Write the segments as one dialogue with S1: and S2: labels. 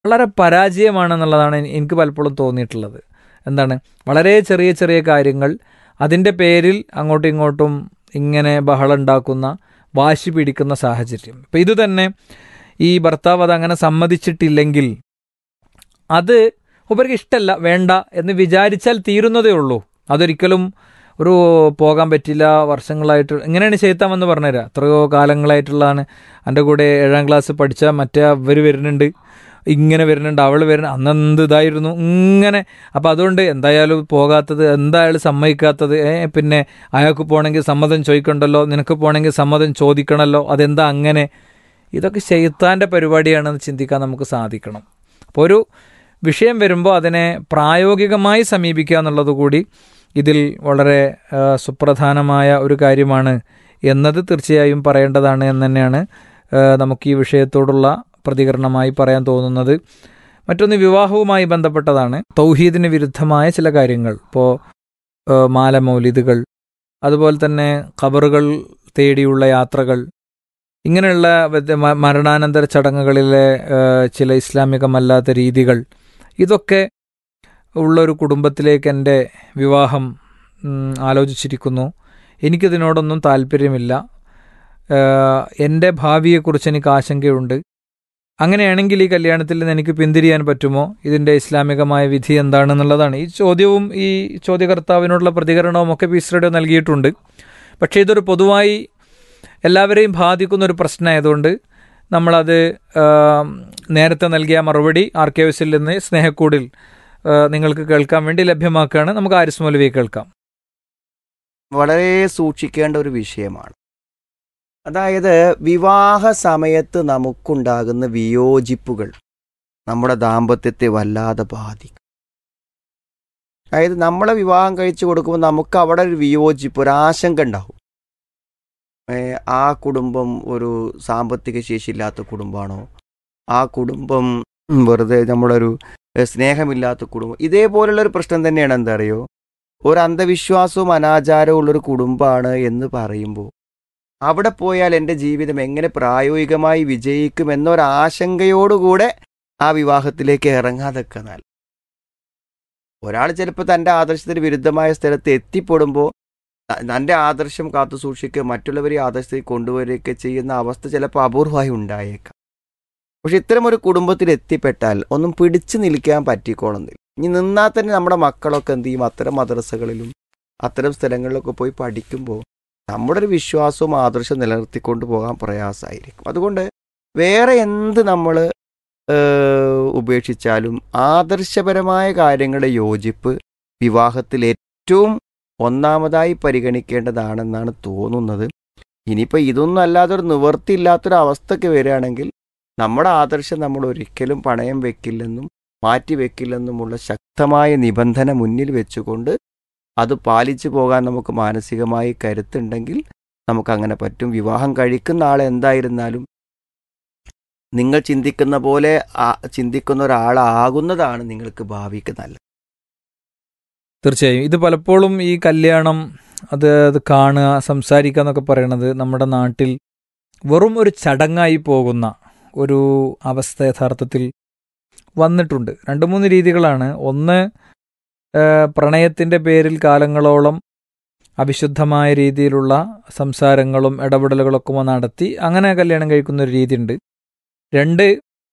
S1: വളരെ പരാജയമാണെന്നുള്ളതാണ് എനി- എനിക്ക് പലപ്പോഴും തോന്നിയിട്ടുള്ളത് എന്താണ് വളരെ ചെറിയ ചെറിയ കാര്യങ്ങൾ അതിൻ്റെ പേരിൽ അങ്ങോട്ടും ഇങ്ങോട്ടും ഇങ്ങനെ ബഹളം ഉണ്ടാക്കുന്ന വാശി പിടിക്കുന്ന സാഹചര്യം ഇപ്പം ഇത് തന്നെ ഈ ഭർത്താവ് അത് അങ്ങനെ സമ്മതിച്ചിട്ടില്ലെങ്കിൽ അത് ഉപരിക്ക് ഇഷ്ടമല്ല വേണ്ട എന്ന് വിചാരിച്ചാൽ തീരുന്നതേ ഉള്ളൂ അതൊരിക്കലും ഒരു പോകാൻ പറ്റില്ല വർഷങ്ങളായിട്ട് ഇങ്ങനെയാണ് ചെയ്ത്താമെന്ന് പറഞ്ഞുതരാം എത്രയോ കാലങ്ങളായിട്ടുള്ളതാണ് എൻ്റെ കൂടെ ഏഴാം ക്ലാസ് പഠിച്ച മറ്റേ അവർ വരുന്നുണ്ട് ഇങ്ങനെ വരുന്നുണ്ട് അവൾ വരുന്നുണ്ട് അന്ന് എന്ത് ഇതായിരുന്നു ഇങ്ങനെ അപ്പം അതുകൊണ്ട് എന്തായാലും പോകാത്തത് എന്തായാലും സമ്മതിക്കാത്തത് ഏ പിന്നെ അയാൾക്ക് പോകണമെങ്കിൽ സമ്മതം ചോദിക്കണ്ടല്ലോ നിനക്ക് പോകണമെങ്കിൽ സമ്മതം ചോദിക്കണമല്ലോ അതെന്താ അങ്ങനെ ഇതൊക്കെ ചെയ്ത്താൻ്റെ പരിപാടിയാണെന്ന് ചിന്തിക്കാൻ നമുക്ക് സാധിക്കണം അപ്പോൾ ഒരു വിഷയം വരുമ്പോൾ അതിനെ പ്രായോഗികമായി സമീപിക്കുക എന്നുള്ളത് കൂടി ഇതിൽ വളരെ ആ, സുപ്രധാനമായ ഒരു കാര്യമാണ് എന്നത് തീർച്ചയായും പറയേണ്ടതാണ് എന്ന് തന്നെയാണ് ആ, നമുക്ക് ഈ വിഷയത്തോടുള്ള പ്രതികരണമായി പറയാൻ തോന്നുന്നത് മറ്റൊന്ന് വിവാഹവുമായി ബന്ധപ്പെട്ടതാണ് തൗഹീദിന് വിരുദ്ധമായ ചില കാര്യങ്ങൾ ഇപ്പോൾ മാല മൗലിദുകൾ അതുപോലെ തന്നെ ഖബറുകൾ തേടിയുള്ള യാത്രകൾ ഇങ്ങനെയുള്ള വ്യത്യ- മ- മരണാനന്തര ചടങ്ങുകളിലെ ആ, ചില ഇസ്ലാമികമല്ലാത്ത രീതികൾ ഇതൊക്കെ ഉള്ളൊരു കുടുംബത്തിലേക്ക് എൻ്റെ വിവാഹം ഉം, ആലോചിച്ചിരിക്കുന്നു എനിക്കിതിനോടൊന്നും താല്പര്യമില്ല ആ, എൻ്റെ ഭാവിയെക്കുറിച്ച് എനിക്ക് ആശങ്കയുണ്ട് അങ്ങനെയാണെങ്കിൽ ഈ കല്യാണത്തിൽ നിന്ന് എനിക്ക് പിന്തിരിയാൻ പറ്റുമോ ഇതിൻ്റെ ഇസ്ലാമികമായ വിധി എന്താണെന്നുള്ളതാണ് ഈ ചോദ്യവും ഈ ചോദ്യകർത്താവിനോടുള്ള പ്രതികരണവും ഒക്കെ പീസ് റേഡിയോ നൽകിയിട്ടുണ്ട് പക്ഷേ ഇതൊരു പൊതുവായി എല്ലാവരെയും ബാധിക്കുന്ന ഒരു പ്രശ്നമായതുകൊണ്ട് നമ്മളത് ആ, നേരത്തെ നൽകിയ മറുപടി ആർക്കേവസിൽ നിന്ന് സ്നേഹക്കൂടിൽ ആ, നിങ്ങൾക്ക് കേൾക്കാൻ വേണ്ടി ലഭ്യമാക്കുകയാണ് നമുക്ക് ആരിസ് മൗലവി കേൾക്കാം
S2: വളരെ സൂക്ഷിക്കേണ്ട ഒരു വിഷയമാണ് അതായത് വിവാഹ സമയത്ത് നമുക്കുണ്ടാകുന്ന വിയോജിപ്പുകൾ നമ്മുടെ ദാമ്പത്യത്തെ വല്ലാതെ ബാധിക്കും അതായത് നമ്മളെ വിവാഹം കഴിച്ചു കൊടുക്കുമ്പോൾ നമുക്ക് അവിടെ ഒരു വിയോജിപ്പ് ഒരു ആശങ്ക ഉണ്ടാവും ഏ, ആ കുടുംബം ഒരു സാമ്പത്തിക ശേഷിയില്ലാത്ത കുടുംബമാണോ ആ കുടുംബം വെറുതെ നമ്മളൊരു ഏ, സ്നേഹമില്ലാത്ത കുടുംബം ഇതേപോലുള്ള ഒരു പ്രശ്നം തന്നെയാണ് എന്താ അറിയോ ഒരു അന്ധവിശ്വാസവും അനാചാരവും ഉള്ളൊരു കുടുംബമാണ് എന്ന് പറയുമ്പോൾ അവിടെ പോയാൽ എൻ്റെ ജീവിതം എങ്ങനെ പ്രായോഗികമായി വിജയിക്കും എന്നൊരാശങ്കയോടുകൂടെ ആ വിവാഹത്തിലേക്ക് ഇറങ്ങാതൊക്കെ നല്ല ഒരാൾ ചിലപ്പോൾ തൻ്റെ ആദർശത്തിന് വിരുദ്ധമായ സ്ഥലത്ത് എത്തിപ്പെടുമ്പോൾ ത- തൻ്റെ ആദർശം കാത്തു സൂക്ഷിക്കുക മറ്റുള്ളവരെ ഈ ആദർശത്തിൽ കൊണ്ടുവരികയൊക്കെ ചെയ്യുന്ന അവസ്ഥ ചിലപ്പോൾ അപൂർവമായി ഉണ്ടായേക്കാം പക്ഷെ ഇത്തരം ഒരു കുടുംബത്തിൽ എത്തിപ്പെട്ടാൽ ഒന്നും പിടിച്ചു നിൽക്കാൻ പറ്റിക്കോളുന്നില്ല ഇനി നിന്നാൽ തന്നെ നമ്മുടെ മക്കളൊക്കെ എന്ത് ചെയ്യും അത്തരം മദ്രസകളിലും അത്തരം സ്ഥലങ്ങളിലൊക്കെ പോയി പഠിക്കുമ്പോൾ നമ്മുടെ ഒരു വിശ്വാസവും ആദർശം നിലനിർത്തിക്കൊണ്ട് പോകാൻ പ്രയാസമായിരിക്കും അതുകൊണ്ട് വേറെ എന്ത് നമ്മൾ ഉപേക്ഷിച്ചാലും ആദർശപരമായ കാര്യങ്ങളുടെ യോജിപ്പ് വിവാഹത്തിൽ ഏറ്റവും ഒന്നാമതായി പരിഗണിക്കേണ്ടതാണെന്നാണ് തോന്നുന്നത് ഇനിയിപ്പോൾ ഇതൊന്നും അല്ലാതെ ഒരു നിവൃത്തിയില്ലാത്തൊരു അവസ്ഥയ്ക്ക് വരികയാണെങ്കിൽ നമ്മുടെ ആദർശം നമ്മൾ ഒരിക്കലും പണയം വെക്കില്ലെന്നും മാറ്റി വെക്കില്ലെന്നുമുള്ള ശക്തമായ നിബന്ധന മുന്നിൽ വെച്ചുകൊണ്ട് അത് പാലിച്ചു പോകാൻ നമുക്ക് മാനസികമായി കരുത്തുണ്ടെങ്കിൽ നമുക്കങ്ങനെ പറ്റും വിവാഹം കഴിക്കുന്ന ആൾ എന്തായിരുന്നാലും നിങ്ങൾ ചിന്തിക്കുന്ന പോലെ ആ- ചിന്തിക്കുന്ന ഒരാളാകുന്നതാണ് നിങ്ങൾക്ക് ഭാവിക്ക് നല്ലത്
S1: തീർച്ചയായും ഇത് പലപ്പോഴും ഈ കല്യാണം അത് അത് കാണുക സംസാരിക്കുക എന്നൊക്കെ പറയണത് നമ്മുടെ നാട്ടിൽ വെറും ഒരു ചടങ്ങായി പോകുന്ന ഒരു അവസ്ഥ യഥാർത്ഥത്തിൽ വന്നിട്ടുണ്ട് രണ്ട് മൂന്ന് രീതികളാണ് ഒന്ന് പ്രണയത്തിൻ്റെ പേരിൽ കാലങ്ങളോളം അവിശുദ്ധമായ രീതിയിലുള്ള സംസാരങ്ങളും ഇടപെടലുകളൊക്കെ നടത്തി അങ്ങനെ കല്യാണം കഴിക്കുന്ന ഒരു രീതിയുണ്ട് രണ്ട്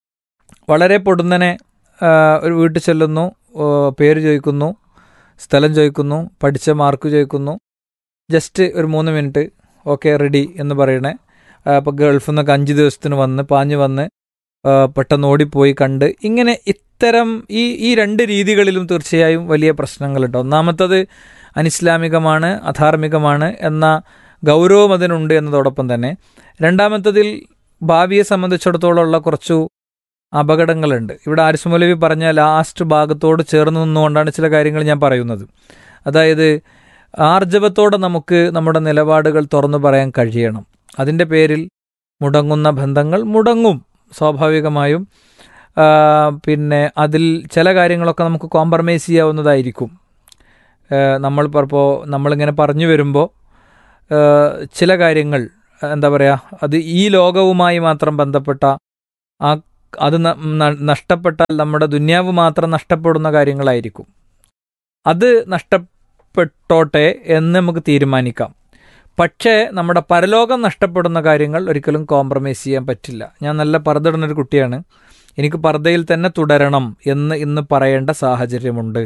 S1: വളരെ പൊടുന്നനെ ആ, ഒരു വീട്ടിൽ ചെല്ലുന്നു ഓ, പേര് ചോദിക്കുന്നു സ്ഥലം ചോദിക്കുന്നു പഠിച്ച മാർക്ക് ചോദിക്കുന്നു ജസ്റ്റ് ഒരു മൂന്ന് മിനിറ്റ് ഓക്കെ റെഡി എന്ന് പറയണേ അപ്പോൾ ഗൾഫിൽ നിന്നൊക്കെ അഞ്ച് ദിവസത്തിന് വന്ന് പാഞ്ഞ് വന്ന് ആ, പെട്ടെന്ന് ഓടിപ്പോയി കണ്ട് ഇങ്ങനെ ഇത്തരം ഈ ഈ രണ്ട് രീതികളിലും തീർച്ചയായും വലിയ പ്രശ്നങ്ങളുണ്ട് ഒന്നാമത്തത് അനിസ്ലാമികമാണ് അധാർമികമാണ് എന്ന ഗൗരവം അതിനുണ്ട് എന്നതോടൊപ്പം തന്നെ രണ്ടാമത്തതിൽ ഭാവിയെ സംബന്ധിച്ചിടത്തോളം ഉള്ള കുറച്ചു അപകടങ്ങളുണ്ട് ഇവിടെ ആരിസ് മൗലവി പറഞ്ഞ ലാസ്റ്റ് ഭാഗത്തോട് ചേർന്ന് നിന്നുകൊണ്ടാണ് ചില കാര്യങ്ങൾ ഞാൻ പറയുന്നത് അതായത് ആർജവത്തോടെ നമുക്ക് നമ്മുടെ നിലപാടുകൾ തുറന്നു പറയാൻ കഴിയണം അതിൻ്റെ പേരിൽ മുടങ്ങുന്ന ബന്ധങ്ങൾ മുടങ്ങും സ്വാഭാവികമായും ആ, പിന്നെ അതിൽ ചില കാര്യങ്ങളൊക്കെ നമുക്ക് കോംപ്രമൈസ് ചെയ്യാവുന്നതായിരിക്കും ആ, നമ്മൾ ഇപ്പോൾ നമ്മളിങ്ങനെ പറഞ്ഞു വരുമ്പോൾ ആ, ചില കാര്യങ്ങൾ എന്താ പറയുക അത് ഈ ലോകവുമായി മാത്രം ബന്ധപ്പെട്ട ആ അത് ന- ന- നഷ്ടപ്പെട്ടാൽ നമ്മുടെ ദുന്യാവ് മാത്രം നഷ്ടപ്പെടുന്ന കാര്യങ്ങളായിരിക്കും അത് നഷ്ടപ്പെട്ടോട്ടെ എന്ന് നമുക്ക് തീരുമാനിക്കാം പക്ഷേ നമ്മുടെ പരലോകം നഷ്ടപ്പെടുന്ന കാര്യങ്ങൾ ഒരിക്കലും കോംപ്രമൈസ് ചെയ്യാൻ പറ്റില്ല ഞാൻ നല്ല പർദ്ദയിടുന്നൊരു കുട്ടിയാണ് എനിക്ക് പർദ്ദയിൽ തന്നെ തുടരണം എന്ന് ഇന്ന് പറയേണ്ട സാഹചര്യമുണ്ട്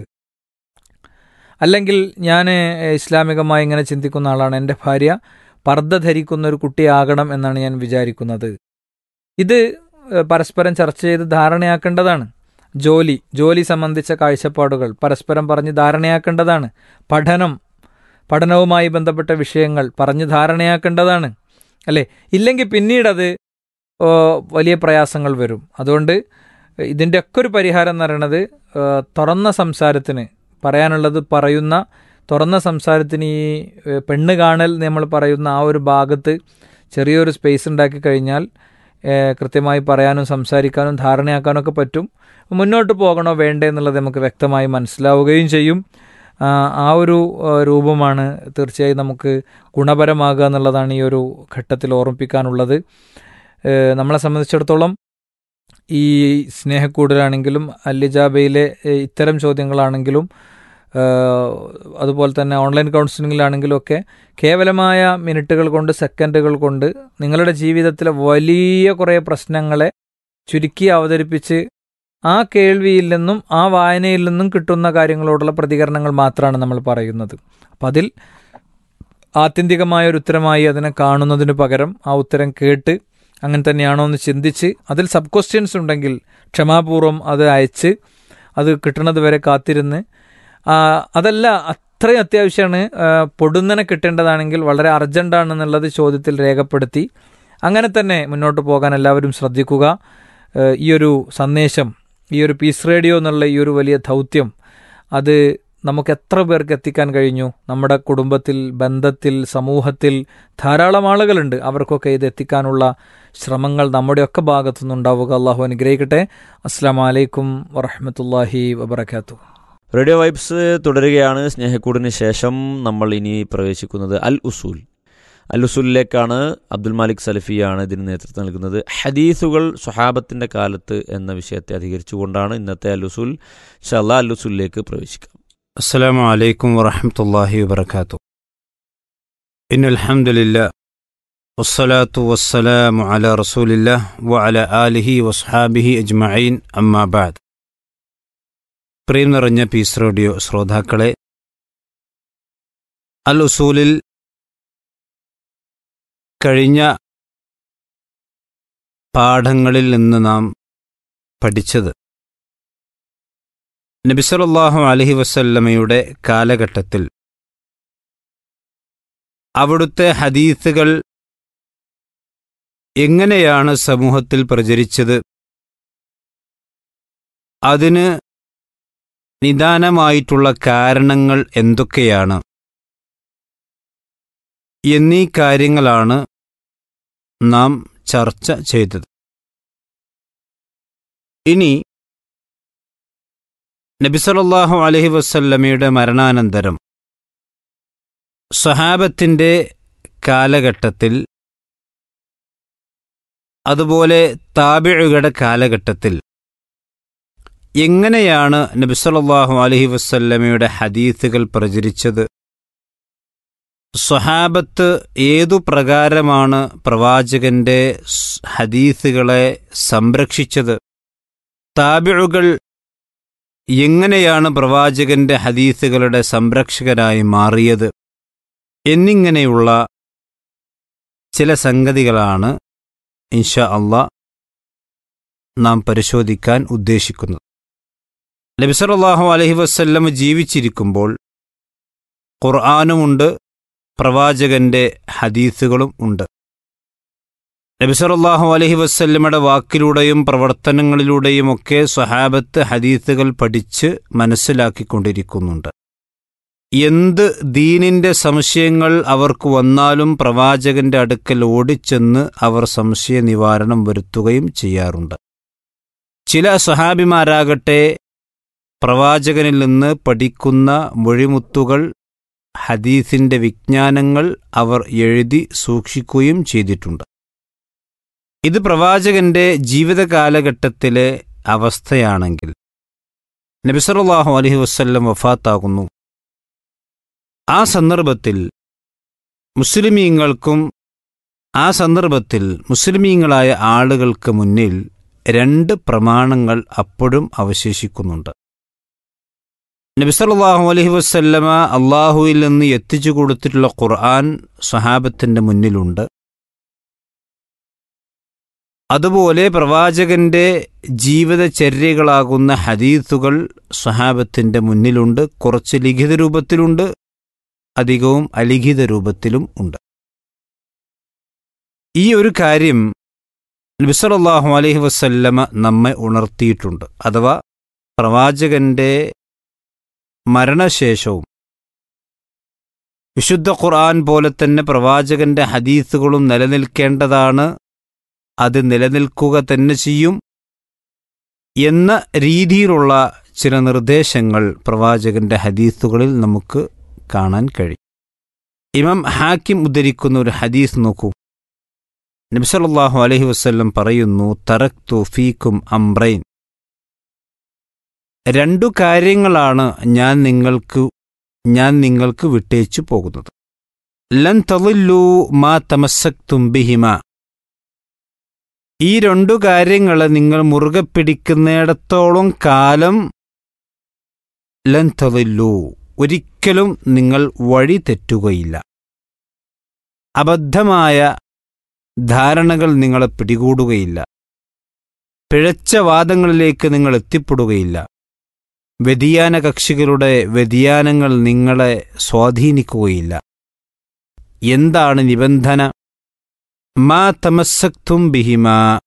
S1: അല്ലെങ്കിൽ ഞാൻ ഇസ്ലാമികമായി ഇങ്ങനെ ചിന്തിക്കുന്ന ആളാണ് എൻ്റെ ഭാര്യ പർദ്ദ ധരിക്കുന്ന ഒരു കുട്ടിയാകണം എന്നാണ് ഞാൻ വിചാരിക്കുന്നത് ഇത് ഏഹ്, പരസ്പരം ചർച്ച ചെയ്ത് ധാരണയാക്കേണ്ടതാണ് ജോലി ജോലി സംബന്ധിച്ച കാഴ്ചപ്പാടുകൾ പരസ്പരം പറഞ്ഞ് ധാരണയാക്കേണ്ടതാണ് പഠനം പഠനവുമായി ബന്ധപ്പെട്ട വിഷയങ്ങൾ പറഞ്ഞ് ധാരണയാക്കേണ്ടതാണ് അല്ലേ ഇല്ലെങ്കിൽ പിന്നീടത് ഓ, വലിയ പ്രയാസങ്ങൾ വരും അതുകൊണ്ട് ഇതിൻ്റെയൊക്കെ ഒരു പരിഹാരം എന്ന് പറയുന്നത് ഏഹ്, തുറന്ന സംസാരത്തിന് പറയാനുള്ളത് പറയുന്ന തുറന്ന സംസാരത്തിന് ഈ ഏഹ്, പെണ്ണ് കാണൽ നമ്മൾ പറയുന്ന ആ ഒരു ഭാഗത്ത് ചെറിയൊരു സ്പേസ് ഉണ്ടാക്കി കഴിഞ്ഞാൽ ഏഹ്, കൃത്യമായി പറയാനും സംസാരിക്കാനും ധാരണയാക്കാനും ഒക്കെ പറ്റും മുന്നോട്ട് പോകണോ വേണ്ടേ എന്നുള്ളത് നമുക്ക് വ്യക്തമായി മനസ്സിലാവുകയും ചെയ്യും ആ, ആ ഒരു ഏഹ്, രൂപമാണ് തീർച്ചയായും നമുക്ക് ഗുണപരമാകുക എന്നുള്ളതാണ് ഈ ഒരു ഘട്ടത്തിൽ ഓർമ്മിപ്പിക്കാനുള്ളത് ഏഹ്, നമ്മളെ സംബന്ധിച്ചിടത്തോളം ഈ സ്നേഹക്കൂടലാണെങ്കിലും അല്ലിജാബയിലെ ഏഹ്, ഇത്തരം ചോദ്യങ്ങളാണെങ്കിലും ഏഹ്, അതുപോലെ തന്നെ ഓൺലൈൻ കൗൺസിലിങ്ങിലാണെങ്കിലും ഒക്കെ കേവലമായ മിനിറ്റുകൾ കൊണ്ട് സെക്കൻഡുകൾ കൊണ്ട് നിങ്ങളുടെ ജീവിതത്തിലെ വലിയ കുറേ പ്രശ്നങ്ങളെ ചുരുക്കി അവതരിപ്പിച്ച് ആ കേൾവിയിൽ നിന്നും ആ വായനയിൽ നിന്നും കിട്ടുന്ന കാര്യങ്ങളോടുള്ള പ്രതികരണങ്ങൾ മാത്രമാണ് നമ്മൾ പറയുന്നത് അപ്പം അതിൽ ആത്യന്തികമായ ഒരു ഉത്തരമായി അതിനെ കാണുന്നതിന് പകരം ആ ഉത്തരം കേട്ട് അങ്ങനെ തന്നെയാണോ എന്ന് ചിന്തിച്ച് അതിൽ സബ് ക്വസ്റ്റ്യൻസ് ഉണ്ടെങ്കിൽ ക്ഷമാപൂർവ്വം അത് അയച്ച് അത് കിട്ടുന്നത് വരെ കാത്തിരുന്ന് ആ, അതല്ല അത്രയും അത്യാവശ്യമാണ് ആ, പൊടുന്നനെ കിട്ടേണ്ടതാണെങ്കിൽ വളരെ അർജൻറ്റാണെന്നുള്ളത് ചോദ്യത്തിൽ രേഖപ്പെടുത്തി അങ്ങനെ തന്നെ മുന്നോട്ട് പോകാൻ എല്ലാവരും ശ്രദ്ധിക്കുക ആ, ഈ ഒരു സന്ദേശം ഈ ഒരു പീസ് റേഡിയോ എന്നുള്ള ഈ ഒരു വലിയ ദൗത്യം അത് നമുക്ക് എത്ര പേർക്ക് എത്തിക്കാൻ കഴിഞ്ഞു നമ്മുടെ കുടുംബത്തിൽ ബന്ധത്തിൽ സമൂഹത്തിൽ ധാരാളം ആളുകളുണ്ട് അവർക്കൊക്കെ ഇത് എത്തിക്കാനുള്ള ശ്രമങ്ങൾ നമ്മുടെയൊക്കെ ഭാഗത്തുനിന്നുണ്ടാവുക അള്ളാഹു അനുഗ്രഹിക്കട്ടെ അസ്സാം വലൈക്കും വറഹമത്തല്ലാഹി വബർക്കാത്തു
S3: റേഡിയോ വൈബ്സ് തുടരുകയാണ് സ്നേഹക്കൂടിന് ശേഷം നമ്മൾ ഇനി പ്രവേശിക്കുന്നത് അൽ ഉസൂൽ അൽ ഉസൂലിലേക്കാണ് അബ്ദുൽ മാലിക് സലഫിയാണ് ഇതിന് നേതൃത്വം നൽകുന്നത് ഹദീസുകൾ സ്വഹാബത്തിന്റെ കാലത്ത് എന്ന വിഷയത്തെ അധികരിച്ചുകൊണ്ടാണ് ഇന്നത്തെ അൽ ഉസൂൽ ഷല്ല അൽ ഉസൂലിലേക്ക് പ്രവേശിക്കാം
S4: السلام عليكم ورحمة الله وبركاته إن الحمد لله والصلاة والسلام على رسول الله وعلى آله وصحابه أجمعين أما بعد പ്രിയം നിറഞ്ഞ പീസ് റേഡിയോ ശ്രോതാക്കളെ അൽ ഉസൂലിൽ കഴിഞ്ഞ പാഠങ്ങളിൽ നിന്ന് നാം പഠിച്ചത് നബിസലല്ലാഹു അലഹി വസല്ലമയുടെ കാലഘട്ടത്തിൽ അവിടുത്തെ ഹദീസുകൾ എങ്ങനെയാണ് സമൂഹത്തിൽ പ്രചരിച്ചത് അതിന് നിദാനമായിട്ടുള്ള കാരണങ്ങൾ എന്തൊക്കെയാണ് എന്നീ കാര്യങ്ങളാണ് നാം ചർച്ച ചെയ്തത് ഇനി നബിസലല്ലാഹു അലഹി വസല്ലമയുടെ മരണാനന്തരം സഹാബത്തിൻ്റെ കാലഘട്ടത്തിൽ അതുപോലെ താബിഴുകളുടെ കാലഘട്ടത്തിൽ എങ്ങനെയാണ് നബിസലല്ലാഹു അലഹി വസല്ലമയുടെ ഹദീസുകൾ പ്രചരിച്ചത് സ്വഹാബത്ത് ഏതു പ്രകാരമാണ് പ്രവാചകന്റെ സ് ഹദീസുകളെ സംരക്ഷിച്ചത് താബിഴുകൾ എങ്ങനെയാണ് പ്രവാചകന്റെ ഹദീസുകളുടെ സംരക്ഷകരായി മാറിയത് എന്നിങ്ങനെയുള്ള ചില സംഗതികളാണ് ഇൻഷാ അള്ളാ നാം പരിശോധിക്കാൻ ഉദ്ദേശിക്കുന്നത് നബിസലാഹു അലഹി വസ്ല്ലം ജീവിച്ചിരിക്കുമ്പോൾ ഖുർആാനുമുണ്ട് പ്രവാചകന്റെ ഹദീസുകളും ഉണ്ട് നബിസറല്ലാഹു അലഹി വസ്ല്ലമയുടെ വാക്കിലൂടെയും പ്രവർത്തനങ്ങളിലൂടെയുമൊക്കെ സ്വഹാബത്ത് ഹദീസുകൾ പഠിച്ച് മനസ്സിലാക്കിക്കൊണ്ടിരിക്കുന്നുണ്ട് എന്ത് ദീനിന്റെ സംശയങ്ങൾ അവർക്ക് വന്നാലും പ്രവാചകന്റെ അടുക്കൽ ഓടിച്ചെന്ന് അവർ സംശയ നിവാരണം വരുത്തുകയും ചെയ്യാറുണ്ട് ചില സഹാബിമാരാകട്ടെ പ്രവാചകനിൽ നിന്ന് പഠിക്കുന്ന മൊഴിമുത്തുകൾ ഹദീസിന്റെ വിജ്ഞാനങ്ങൾ അവർ എഴുതി സൂക്ഷിക്കുകയും ചെയ്തിട്ടുണ്ട് ഇത് പ്രവാചകന്റെ ജീവിത കാലഘട്ടത്തിലെ അവസ്ഥയാണെങ്കിൽ നബിസല്ലാഹു അലഹി വസ്ല്ലം വഫാത്താകുന്നു ആ സന്ദർഭത്തിൽ മുസ്ലിമീങ്ങൾക്കും ആ സന്ദർഭത്തിൽ മുസ്ലിമീങ്ങളായ ആളുകൾക്ക് മുന്നിൽ രണ്ട് പ്രമാണങ്ങൾ അപ്പോഴും അവശേഷിക്കുന്നുണ്ട് നബിസല്ലാഹു അലഹി വസ്ല്ലമ അള്ളാഹുവിൽ നിന്ന് എത്തിച്ചു കൊടുത്തിട്ടുള്ള ഖുർആൻ സ്വഹാബത്തിന്റെ മുന്നിലുണ്ട് അതുപോലെ പ്രവാചകന്റെ ജീവിതചര്യകളാകുന്ന ഹദീസുകൾ സ്വഹാബത്തിന്റെ മുന്നിലുണ്ട് കുറച്ച് ലിഖിത രൂപത്തിലുണ്ട് അധികവും അലിഖിത രൂപത്തിലും ഉണ്ട് ഈ ഒരു കാര്യം നബിസലല്ലാഹു അലൈഹി വസല്ലമ നമ്മെ ഉണർത്തിയിട്ടുണ്ട് അഥവാ പ്രവാചകന്റെ മരണശേഷവും വിശുദ്ധ ഖുർആൻ പോലെ തന്നെ പ്രവാചകന്റെ ഹദീസുകളും നിലനിൽക്കേണ്ടതാണ് അത് നിലനിൽക്കുക തന്നെ ചെയ്യും എന്ന രീതിയിലുള്ള ചില നിർദ്ദേശങ്ങൾ പ്രവാചകന്റെ ഹദീസുകളിൽ നമുക്ക് കാണാൻ കഴിയും ഇമാം ഹാക്കിം ഉദ്ധരിക്കുന്ന ഒരു ഹദീസ് നോക്കൂ നബ്സല്ലാഹു അലഹി വസ്ല്ലം പറയുന്നു തറക്തു ഫീക്കും അംബ്രൈൻ രണ്ടു കാര്യങ്ങളാണ് ഞാൻ നിങ്ങൾക്ക് ഞാൻ നിങ്ങൾക്ക് വിട്ടേച്ചു പോകുന്നത് ലൻ തളില്ലു മാ തമസക്തും ബിഹിമ ഈ രണ്ടു കാര്യങ്ങൾ നിങ്ങൾ മുറുകെ പിടിക്കുന്നിടത്തോളം കാലം ലൻ തളില്ലു ഒരിക്കലും നിങ്ങൾ വഴി തെറ്റുകയില്ല അബദ്ധമായ ധാരണകൾ നിങ്ങളെ പിടികൂടുകയില്ല പിഴച്ച വാദങ്ങളിലേക്ക് നിങ്ങൾ എത്തിപ്പെടുകയില്ല വ്യതിയാന കക്ഷികളുടെ വ്യതിയാനങ്ങൾ നിങ്ങളെ സ്വാധീനിക്കുകയില്ല എന്താണ് നിബന്ധന മാ തമസക്തും ബിഹിമ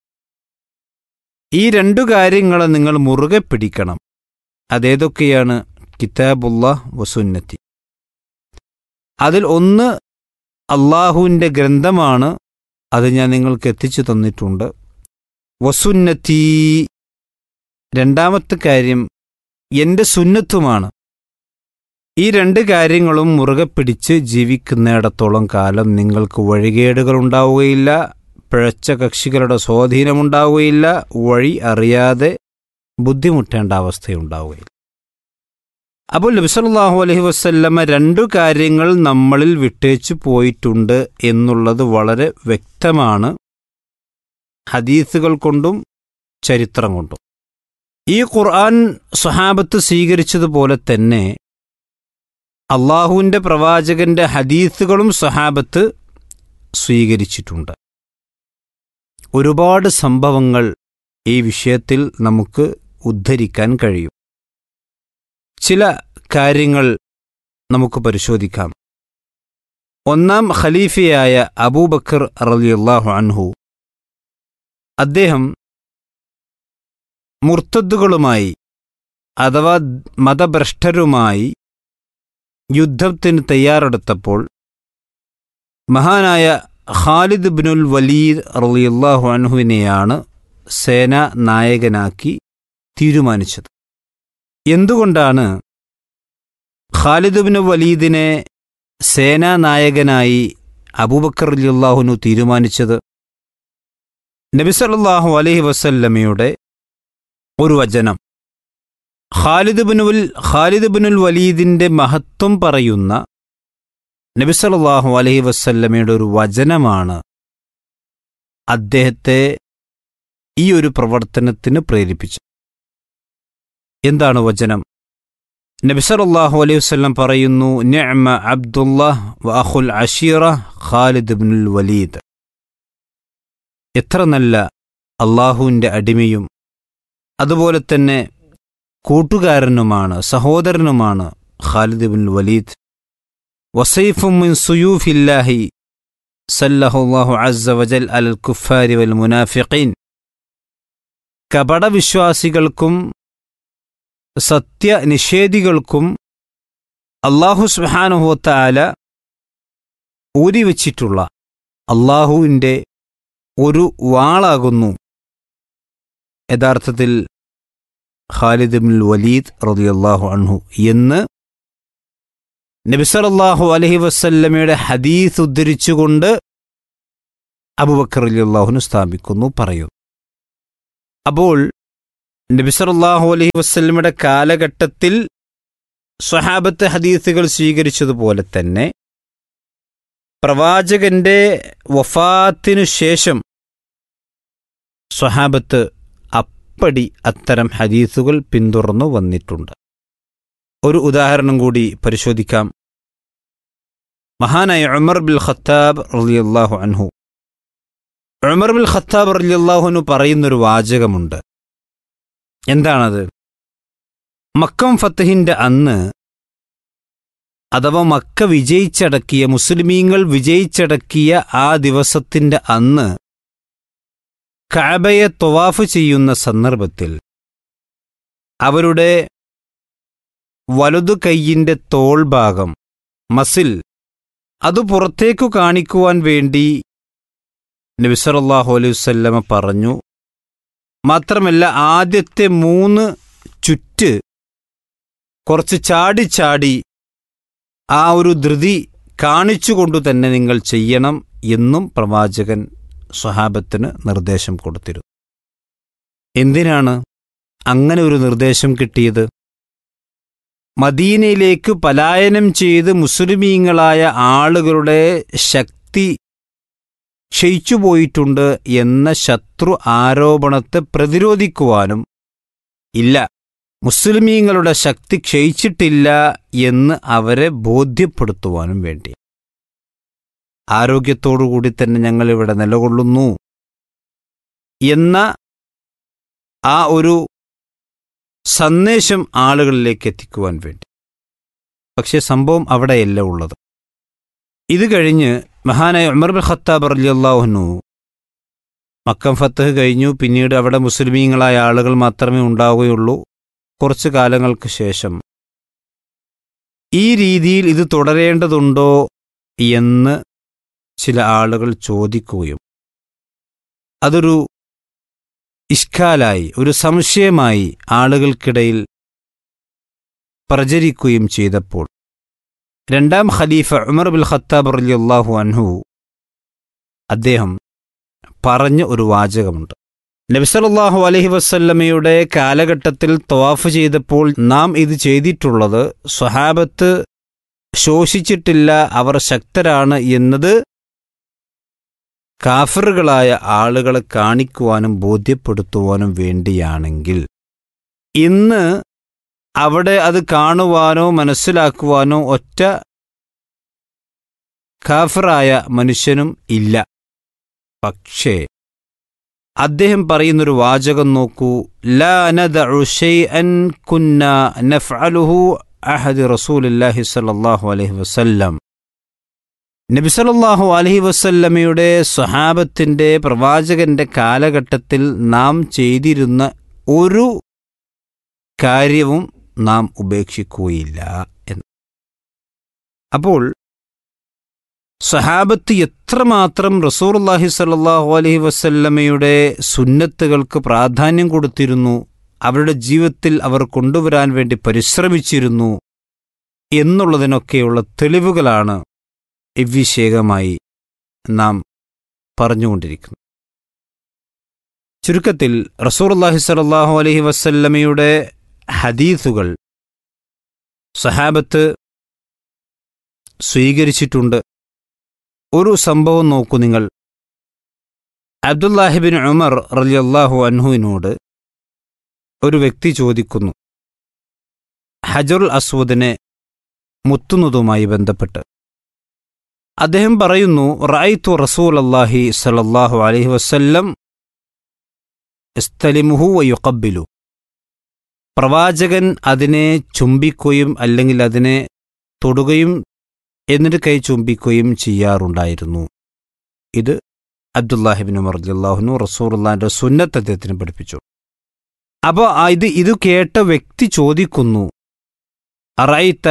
S4: ഈ രണ്ടു കാര്യങ്ങൾ നിങ്ങൾ മുറുകെ പിടിക്കണം അതേതൊക്കെയാണ് കിതാബുള്ള വസുന്നത്തി അതിൽ ഒന്ന് അള്ളാഹുവിൻ്റെ ഗ്രന്ഥമാണ് അത് ഞാൻ നിങ്ങൾക്ക് എത്തിച്ചു തന്നിട്ടുണ്ട് വസുന്നത്തി രണ്ടാമത്തെ കാര്യം എൻ്റെ സുന്നത്തുമാണ് ഈ രണ്ട് കാര്യങ്ങളും മുറുകെ പിടിച്ച് ജീവിക്കുന്നിടത്തോളം കാലം നിങ്ങൾക്ക് വഴികേടുകൾ ഉണ്ടാവുകയില്ല പിഴച്ച കക്ഷികളുടെ സ്വാധീനമുണ്ടാവുകയില്ല വഴി അറിയാതെ ബുദ്ധിമുട്ടേണ്ട അവസ്ഥയുണ്ടാവുകയില്ല അപ്പോൾ നബിസല്ലാഹു അലഹി വസ്ല്ലമ രണ്ടു കാര്യങ്ങൾ നമ്മളിൽ വിട്ടേച്ചു പോയിട്ടുണ്ട് എന്നുള്ളത് വളരെ വ്യക്തമാണ് ഹദീസുകൾ കൊണ്ടും ചരിത്രം കൊണ്ടും ഈ ഖുർആൻ സ്വഹാബത്ത് സ്വീകരിച്ചതുപോലെ തന്നെ അള്ളാഹുവിൻ്റെ പ്രവാചകന്റെ ഹദീസുകളും സ്വഹാബത്ത് സ്വീകരിച്ചിട്ടുണ്ട് ഒരുപാട് സംഭവങ്ങൾ ഈ വിഷയത്തിൽ നമുക്ക് ഉദ്ധരിക്കാൻ കഴിയും ചില കാര്യങ്ങൾ നമുക്ക് പരിശോധിക്കാം ഒന്നാം ഖലീഫയായ അബൂബക്കർ റളിയല്ലാഹു അൻഹു അദ്ദേഹം മുർത്തദ്ദുകളുമായി അഥവാ മതഭ്രഷ്ടരുമായി യുദ്ധത്തിന് തയ്യാറെടുത്തപ്പോൾ മഹാനായ ഖാലിദ് ബിനുൽ വലീദ് റളിയല്ലാഹു അൻഹുവിനെയാണ് സേനാ നായകനാക്കി തീരുമാനിച്ചത് എന്തുകൊണ്ടാണ് ഖാലിദ് ബിൻ വലീദിനെ സേനാനായകനായി അബൂബക്കർ അലിയുള്ളാഹുനു തീരുമാനിച്ചത് നബിസല്ലാഹു അലഹി വസല്ലമയുടെ ഒരു വചനം ഖാലിദ് ബിനുൽ ഖാലിദ് ബിനുൽ വലീദിന്റെ മഹത്വം പറയുന്ന നബിസല്ലാഹു അലഹി വസല്ലമയുടെ ഒരു വചനമാണ് അദ്ദേഹത്തെ ഈ ഒരു പ്രവർത്തനത്തിന് പ്രേരിപ്പിച്ചത് എന്താണ് വചനം നബിസറല്ലാഹു അലൈഹി വസ്ലം പറയുന്നു നിഅമ അബ്ദുല്ലാഹ് വഅഖുൽ അഷീറ ഖാലിദ് ബിനുൽ വലീദ് എത്ര നല്ല അള്ളാഹുവിൻ്റെ അടിമയും അതുപോലെ തന്നെ കൂട്ടുകാരനുമാണ് സഹോദരനുമാണ് ഖാലിദ് ബിൻ വലീദ് വസൈഫും മിൻ സുയൂഫില്ലാഹി സല്ലഹുല്ലാഹു അസ്സ വജൽ അൽ കുഫാരി വൽ മുനാഫിഖീൻ കപടവിശ്വാസികൾക്കും സത്യനിഷേധികൾക്കും അള്ളാഹു സുബാനുഹോത്താല ഊരിവച്ചിട്ടുള്ള അള്ളാഹുവിൻ്റെ ഒരു വാളാകുന്നു യഥാർത്ഥത്തിൽ ഖാലിദ് ബിൻ വലീദ് റളിയല്ലാഹു അൻഹു എന്ന് നബിസറല്ലാഹു അലഹി വസല്ലമയുടെ ഹദീസ് ഉദ്ധരിച്ചുകൊണ്ട് അബുബക്കർ അലി അള്ളാഹുനു സ്ഥാപിക്കുന്നു പറയുന്നു അപ്പോൾ നബിസറല്ലാഹു അലൈഹി വസ്ലമിയുടെ കാലഘട്ടത്തിൽ സ്വഹാബത്ത് ഹദീസുകൾ സ്വീകരിച്ചതുപോലെ തന്നെ പ്രവാചകന്റെ വഫാത്തിനു ശേഷം സ്വഹാബത്ത് അപ്പടി അത്തരം ഹദീസുകൾ പിന്തുടർന്നു വന്നിട്ടുണ്ട് ഒരു ഉദാഹരണം കൂടി പരിശോധിക്കാം മഹാനായ ഉമർ ബിൽ ഖത്താബ് റളിയല്ലാഹു അൻഹു ഉമർ ബിൽ ഖത്താബ് റളിയല്ലാഹുനു പറയുന്നൊരു വാചകമുണ്ട് എന്താണത് മക്കം ഫത്തഹിന്റെ അന്ന് അഥവാ മക്ക വിജയിച്ചടക്കിയ മുസ്ലിമീങ്ങൾ വിജയിച്ചടക്കിയ ആ ദിവസത്തിന്റെ അന്ന് കഅബയെ തൊവാഫ് ചെയ്യുന്ന സന്ദർഭത്തിൽ അവരുടെ വലതു കൈയിന്റെ തോൾഭാഗം മസിൽ അത് പുറത്തേക്കു കാണിക്കുവാൻ വേണ്ടി നബിസറല്ലാഹു അലൈഹി വസല്ലമ പറഞ്ഞു മാത്രമല്ല ആദ്യത്തെ മൂന്ന് ചുറ്റ് കുറച്ച് ചാടി ചാടി ആ ഒരു ധൃതി കാണിച്ചുകൊണ്ടു തന്നെ നിങ്ങൾ ചെയ്യണം എന്നും പ്രവാചകൻ സ്വഹാബത്തിന് നിർദ്ദേശം കൊടുത്തിരുന്നു എന്തിനാണ് അങ്ങനെ ഒരു നിർദ്ദേശം കിട്ടിയത് മദീനയിലേക്ക് പലായനം ചെയ്ത് മുസ്ലിമീങ്ങളായ ആളുകളുടെ ശക്തി ക്ഷയിച്ചുപോയിട്ടുണ്ട് എന്ന ശത്രു ആരോപണത്തെ പ്രതിരോധിക്കുവാനും ഇല്ല മുസ്ലിമീങ്ങളുടെ ശക്തി ക്ഷയിച്ചിട്ടില്ല എന്ന് അവരെ ബോധ്യപ്പെടുത്തുവാനും വേണ്ടി ആരോഗ്യത്തോടുകൂടി തന്നെ ഞങ്ങളിവിടെ നിലകൊള്ളുന്നു എന്ന ആ ഒരു സന്ദേശം ആളുകളിലേക്ക് എത്തിക്കുവാൻ വേണ്ടി പക്ഷേ സംഭവം അവിടെയല്ല ഉള്ളത് ഇത് കഴിഞ്ഞ് മഹാനായ ഉമർ ബിൻ ഖത്താബ് റലിയല്ലാഹുനു മക്കം ഫത്തഹ് കഴിഞ്ഞു പിന്നീട് അവിടെ മുസ്ലിമീങ്ങളായ ആളുകൾ മാത്രമേ ഉണ്ടാവുകയുള്ളൂ കുറച്ചു കാലങ്ങൾക്ക് ശേഷം ഈ രീതിയിൽ ഇത് തുടരേണ്ടതുണ്ടോ എന്ന് ചില ആളുകൾ ചോദിക്കുകയും അതൊരു ഇഷ്കാലായി ഒരു സംശയമായി ആളുകൾക്കിടയിൽ പ്രചരിക്കുകയും ചെയ്തപ്പോൾ രണ്ടാം ഖലീഫ ഉമർ ബിൽ ഖത്താബ് റളിയല്ലാഹു അൻഹു അദ്ദേഹം പറഞ്ഞ ഒരു വാചകമുണ്ട് നബിസലല്ലാഹു അലഹി വസല്ലമയുടെ കാലഘട്ടത്തിൽ തവാഫ് ചെയ്തപ്പോൾ നാം ഇത് ചെയ്തിട്ടുള്ളത് സ്വഹാബത്ത് ശോഷിച്ചിട്ടില്ല അവർ ശക്തരാണ് എന്നത് കാഫറുകളായ ആളുകളെ കാണിക്കുവാനും ബോധ്യപ്പെടുത്തുവാനും വേണ്ടിയാണെങ്കിൽ ഇന്ന് അവിടെ അത് കാണുവാനോ മനസ്സിലാക്കുവാനോ ഒറ്റ കാഫറായ മനുഷ്യനും ഇല്ല പക്ഷേ അദ്ദേഹം പറയുന്നൊരു വാചകം നോക്കൂ ലാ നദഉ ശൈഅൻ കുന്ന നഫ്അലുഹു അഹദി റസൂലുള്ളാഹി സ്വല്ലല്ലാഹു അലൈഹി വസല്ലം നബി സല്ലല്ലാഹു അലൈഹി വസല്ലമയുടെ സ്വഹാബത്തിന്റെ പ്രവാചകന്റെ കാലഘട്ടത്തിൽ നാം ചെയ്തിരുന്ന ഒരു കാര്യവും നാം ഉപേക്ഷിക്കുകയില്ല എന്ന് അപ്പോൾ സഹാബത്ത് എത്രമാത്രം റസൂർല്ലാഹി സല്ലാഹു അലഹി വസല്ലമയുടെ സുന്നത്തുകൾക്ക് പ്രാധാന്യം കൊടുത്തിരുന്നു അവരുടെ ജീവിതത്തിൽ അവർ കൊണ്ടുവരാൻ വേണ്ടി പരിശ്രമിച്ചിരുന്നു എന്നുള്ളതിനൊക്കെയുള്ള തെളിവുകളാണ് ഇவ்விഷേകമായി നാം പറഞ്ഞുകൊണ്ടിരിക്കുന്നത് ചുരുക്കത്തിൽ റസൂർല്ലാഹി സലാഹു അലഹി വസല്ലമയുടെ ഹദീസുകൾ സഹാബത്ത് സ്വീകരിച്ചിട്ടുണ്ട് ഒരു സംഭവം നോക്കൂ നിങ്ങൾ അബ്ദുല്ലാഹിബിൻ ഉമർ റലിയല്ലാഹു അൻഹുവിനോട് ഒരു വ്യക്തി ചോദിക്കുന്നു ഹജറുൽ അസ്വദിനെ മുത്തുന്നതുമായി ബന്ധപ്പെട്ട് അദ്ദേഹം പറയുന്നു റായിത്തു റസൂൽ അള്ളാഹി സലല്ലാഹു അലഹി വസ്ല്ലം ഇസ്തലിമുഹു വയുക്കബിലു പ്രവാചകൻ അതിനെ ചുംബിക്കുകയും അല്ലെങ്കിൽ അതിനെ തൊടുകയും എന്നിട്ട് കൈ ചുംബിക്കുകയും ചെയ്യാറുണ്ടായിരുന്നു ഇത് അബ്ദുല്ലാഹിബിൻ ഉമർ അള്ളാഹുനു റസൂർല്ലാന്റെ സുന്നത്ത് അദ്ദേഹത്തിന് പഠിപ്പിച്ചു അപ്പോൾ ഇത് ഇത് കേട്ട വ്യക്തി ചോദിക്കുന്നു അറൈത്ത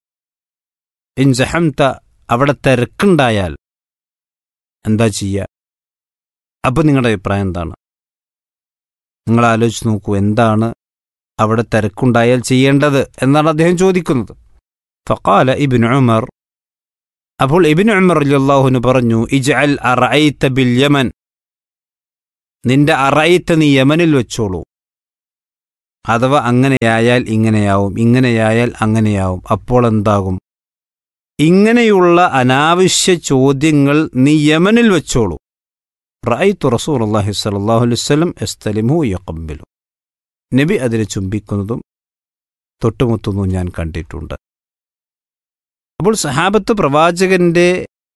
S4: ഇൻസഹംത അവിടെ തിരക്കുണ്ടായാൽ എന്താ ചെയ്യുക അപ്പോൾ നിങ്ങളുടെ അഭിപ്രായം എന്താണ് നിങ്ങൾ ആലോചിച്ച് നോക്കൂ എന്താണ് അവിടെ തിരക്കുണ്ടായാൽ ചെയ്യേണ്ടത് എന്നാണ് അദ്ദേഹം ചോദിക്കുന്നത് ഫക്കാല ഇബിൻ ഉമർ അപ്പോൾ ഇബിൻ ഉമർ അള്ളാഹുന് പറഞ്ഞു ഇജ്അൽ അറൈത്ത ബിൽ യമൻ നിന്റെ അറൈത്ത നീ യമനിൽ വെച്ചോളൂ അഥവാ അങ്ങനെയായാൽ ഇങ്ങനെയാവും ഇങ്ങനെയായാൽ അങ്ങനെയാവും അപ്പോൾ എന്താകും ഇങ്ങനെയുള്ള അനാവശ്യ ചോദ്യങ്ങൾ നീ യമനിൽ വെച്ചോളൂ റഅയ്തു റസൂലുള്ളാഹി സ്വല്ലല്ലാഹു അലൈഹി വസല്ലം യസ്തലിമു യഖബ്ബിലു നബി അതിനെ ചുംബിക്കുന്നതും തൊട്ടുമുത്തുന്നതും ഞാൻ കണ്ടിട്ടുണ്ട് അപ്പോൾ സഹാബത്ത് പ്രവാചകന്റെ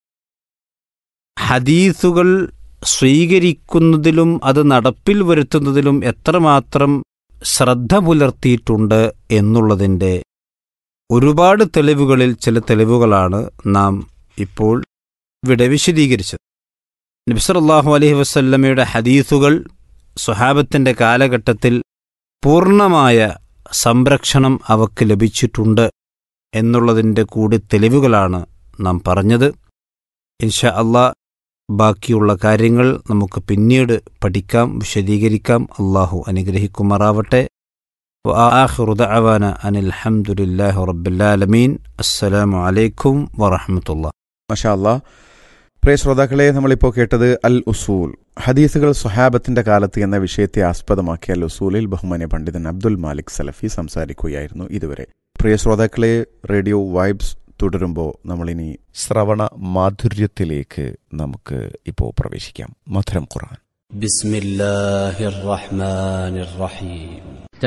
S4: ഹദീസുകൾ സ്വീകരിക്കുന്നതിലും അത് നടപ്പിൽ വരുത്തുന്നതിലും എത്രമാത്രം ശ്രദ്ധ പുലർത്തിയിട്ടുണ്ട് എന്നുള്ളതിൻ്റെ ഒരുപാട് തെളിവുകളിൽ ചില തെളിവുകളാണ് നാം ഇപ്പോൾ ഇവിടെ വിശദീകരിച്ചത് നബ്സറല്ലാഹു അലൈഹി വസല്ലമയുടെ ഹദീസുകൾ സ്വഹാബത്തിൻ്റെ കാലഘട്ടത്തിൽ പൂർണ്ണമായ സംരക്ഷണം അവക്ക് ലഭിച്ചിട്ടുണ്ട് എന്നുള്ളതിൻ്റെ കൂടി തെളിവുകളാണ് നാം പറഞ്ഞത് ഇൻഷാ അള്ളാ ബാക്കിയുള്ള കാര്യങ്ങൾ നമുക്ക് പിന്നീട് പഠിക്കാം വിശദീകരിക്കാം അള്ളാഹു അനുഗ്രഹിക്കുമാറാവട്ടെ وآخر دعوانا أن الحمد لله رب العالمين السلام عليكم ورحمة الله
S5: മഷാ അല്ലാ പ്രിയ ശ്രോതാക്കളെ നമ്മളിപ്പോൾ കേട്ടത് അൽ ഉസൂൽ ഹദീസുകൾ സ്വഹാബത്തിന്റെ കാലത്ത് എന്ന വിഷയത്തെ ആസ്പദമാക്കി അൽ ഉസൂലിൽ ബഹുമാന്യ പണ്ഡിതൻ അബ്ദുൽ മാലിക് സലഫി സംസാരിക്കുകയായിരുന്നു ഇതുവരെ പ്രിയ ശ്രോതാക്കളെ റേഡിയോ വൈബ്സ് തുടരുമ്പോൾ നമ്മളിനി ശ്രവണ മാധുര്യത്തിലേക്ക് നമുക്ക് ഇപ്പോൾ പ്രവേശിക്കാം മധുരം ഖുർആൻ
S6: بسم الله الرحمن الرحيم